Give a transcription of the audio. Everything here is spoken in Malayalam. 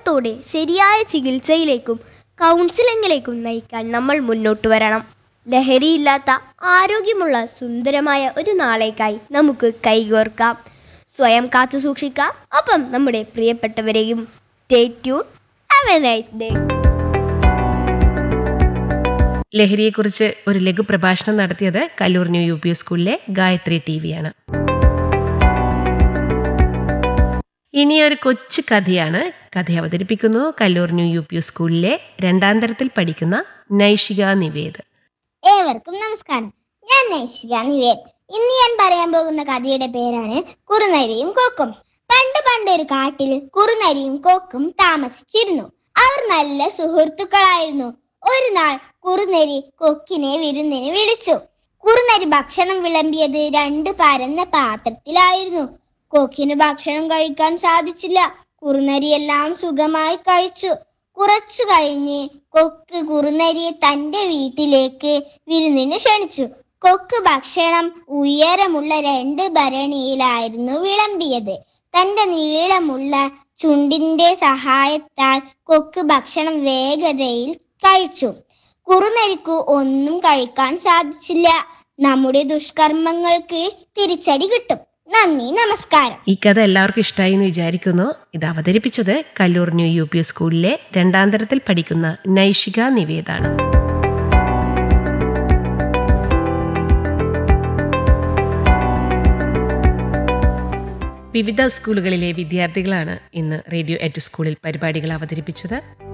കൂട്ടത്തോടെ ശരിയായ ചികിത്സയിലേക്കും കൗൺസിലിങ്ങിലേക്കും നയിക്കാൻ നമ്മൾ മുന്നോട്ട് വരണം ലഹരിയില്ലാത്ത ആരോഗ്യമുള്ള സുന്ദരമായ ഒരു നാളേക്കായി നമുക്ക് കൈകോർക്കാം സ്വയം കാത്തു സൂക്ഷിക്കാം ഒപ്പം നമ്മുടെ പ്രിയപ്പെട്ടവരെയും stay tune have a nice day ലഹരിയെക്കുറിച്ച് ഒരു ലഘു പ്രഭാഷണം നടത്തിയത് കല്ലൂർ ന്യൂ യു പി സ്കൂളിലെ ഗായത്രി ടി വിയാണ് ഇനി ഒരു കൊച്ചു കഥയാണ് കഥ അവതരിപ്പിക്കുന്നു കല്ലൂർ ന്യൂ യു പി സ്കൂളിലെ രണ്ടാം തരത്തിൽ പഠിക്കുന്ന നൈഷിക നിവേദ് ഏവർക്കും നമസ്കാരം ഞാൻ നൈഷിക നിവേദ് ഇന്ന് ഞാൻ പറയാൻ പോകുന്ന കഥയുടെ പേരാണ് കുറുനരിയും കൊക്കും പണ്ട് പണ്ട് ഒരു കാട്ടിൽ കുറുനരിയും കൊക്കും താമസിച്ചിരുന്നു അവർ നല്ല സുഹൃത്തുക്കളായിരുന്നു ഒരു നാൾ കുറുനരി കൊക്കിനെ വിരുന്നിന് വിളിച്ചു കുറുനരി ഭക്ഷണം വിളമ്പിയത് രണ്ട് പരന്ന പാത്രത്തിലായിരുന്നു കൊക്കിന് ഭക്ഷണം കഴിക്കാൻ സാധിച്ചില്ല കുറുനരി എല്ലാം സുഖമായി കഴിച്ചു കുറച്ചു കഴിഞ്ഞ് കൊക്ക് കുറുനരിയെ തന്റെ വീട്ടിലേക്ക് വിരുന്നിന് ക്ഷണിച്ചു കൊക്ക് ഭക്ഷണം ഉയരമുള്ള രണ്ട് ഭരണിയിലായിരുന്നു വിളമ്പിയത് തന്റെ നീളമുള്ള ചുണ്ടിന്റെ സഹായത്താൽ കൊക്ക് ഭക്ഷണം വേഗതയിൽ കഴിച്ചു കുറുനരിക്ക് ഒന്നും കഴിക്കാൻ സാധിച്ചില്ല നമ്മുടെ ദുഷ്കർമ്മങ്ങൾക്ക് തിരിച്ചടി കിട്ടും നന്ദി നമസ്കാരം ഈ കഥ എല്ലാവർക്കും ഇഷ്ടമായി എന്ന് വിചാരിക്കുന്നു ഇത് അവതരിപ്പിച്ചത് കല്ലൂർ ന്യൂ യു പി സ്കൂളിലെ രണ്ടാം തരത്തിൽ പഠിക്കുന്ന നൈഷിക നിവേദാണ് വിവിധ സ്കൂളുകളിലെ വിദ്യാർത്ഥികളാണ് ഇന്ന് റേഡിയോ എറ്റ് സ്കൂളിൽ പരിപാടികൾ അവതരിപ്പിച്ചത്